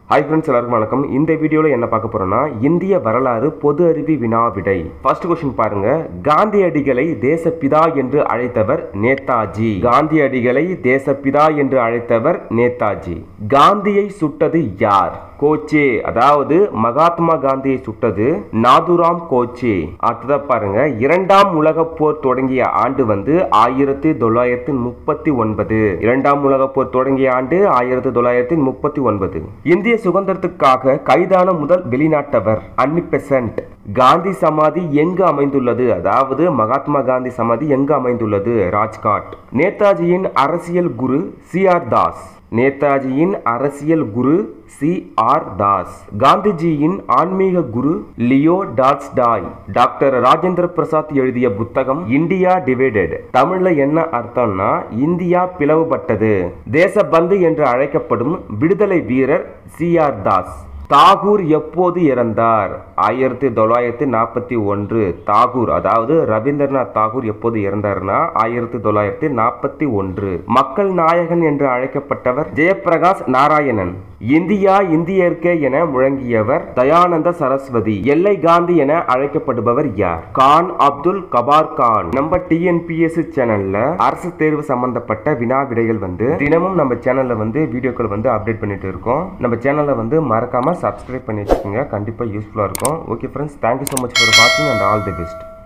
hi friends எல்லாருக்கும் வணக்கம் இந்த வீடியோவில் என்ன பார்க்க போறோம்னா இந்திய வரலாறு பொது அறிவு வினா விடை ஃபர்ஸ்ட் கொஸ்டின் பாருங்க காந்தியடிகளை தேசப்பிதா என்று அழைத்தவர் நேதாஜி காந்தியடிகளை தேசப்பிதா என்று அழைத்தவர் நேதாஜி காந்தியை சுட்டது யார் கோச்சே அதாவது மகாத்மா காந்தியை சுட்டது நாதுராம் கோச்சே அடுத்ததா பாருங்க இரண்டாம் உலக போர் தொடங்கிய ஆண்டு வந்து ஆயிரத்தி தொள்ளாயிரத்தி முப்பத்தி ஒன்பது இரண்டாம் உலக போர் தொடங்கிய ஆண்டு ஆயிரத்தி தொள்ளாயிரத்தி முப்பத்தி ஒன்பது இந்திய சுதந்திரத்துக்காக கைதான முதல் வெளிநாட்டவர் அன்னி பெசன்ட் காந்தி சமாதி எங்கு அமைந்துள்ளது அதாவது மகாத்மா காந்தி சமாதி எங்கு அமைந்துள்ளது ராஜ்காட் நேதாஜியின் அரசியல் குரு சி ஆர் தாஸ் நேதாஜியின் அரசியல் குரு சி ஆர் தாஸ் காந்திஜியின் ஆன்மீக குரு Leo Tolstoy doctor Rajendra Prasad எழுதிய புத்தகம் இந்தியா டிவைடட் தமிழ்ல என்ன அர்த்தம்னா இந்தியா பிளவுபட்டது தேசபந்து என்று அழைக்கப்படும் விடுதலை வீரர் சி ஆர் தாஸ் தாகூர் எப்போது இறந்தார் ஆயிரத்தி தொள்ளாயிரத்தி நாற்பத்தி ஒன்று தாகூர் அதாவது ரவீந்திரநாத் தாகூர் எப்போது இறந்தார்னா ஆயிரத்தி தொள்ளாயிரத்தி நாற்பத்தி ஒன்று மக்கள் நாயகன் என்று அழைக்கப்பட்டவர் ஜெயபிரகாஷ் நாராயணன் இந்தியா இந்தியர்க்கே என முழங்கியவர் தயானந்த சரஸ்வதி எல்லை காந்தி என அழைக்கப்படுபவர் யார் கான் அப்துல் கபார் கான் நம்ம டிஎன்பிஎஸ்சி சேனல்ல அரசு தேர்வு சம்பந்தப்பட்ட வினா விடைகள் வந்து தினமும் நம்ம சேனல்ல வந்து வீடியோக்கள் வந்து அப்டேட் பண்ணிட்டு இருக்கோம் நம்ம சேனல்ல வந்து மறக்காம சப்ஸ்கிரைப் பண்ணி வச்சுக்கோங்க கண்டிப்பா யூஸ்ஃபுல்லா இருக்கும் okay friends thank you so much for வாட்சிங் அண்ட் ஆல் தி பெஸ்ட்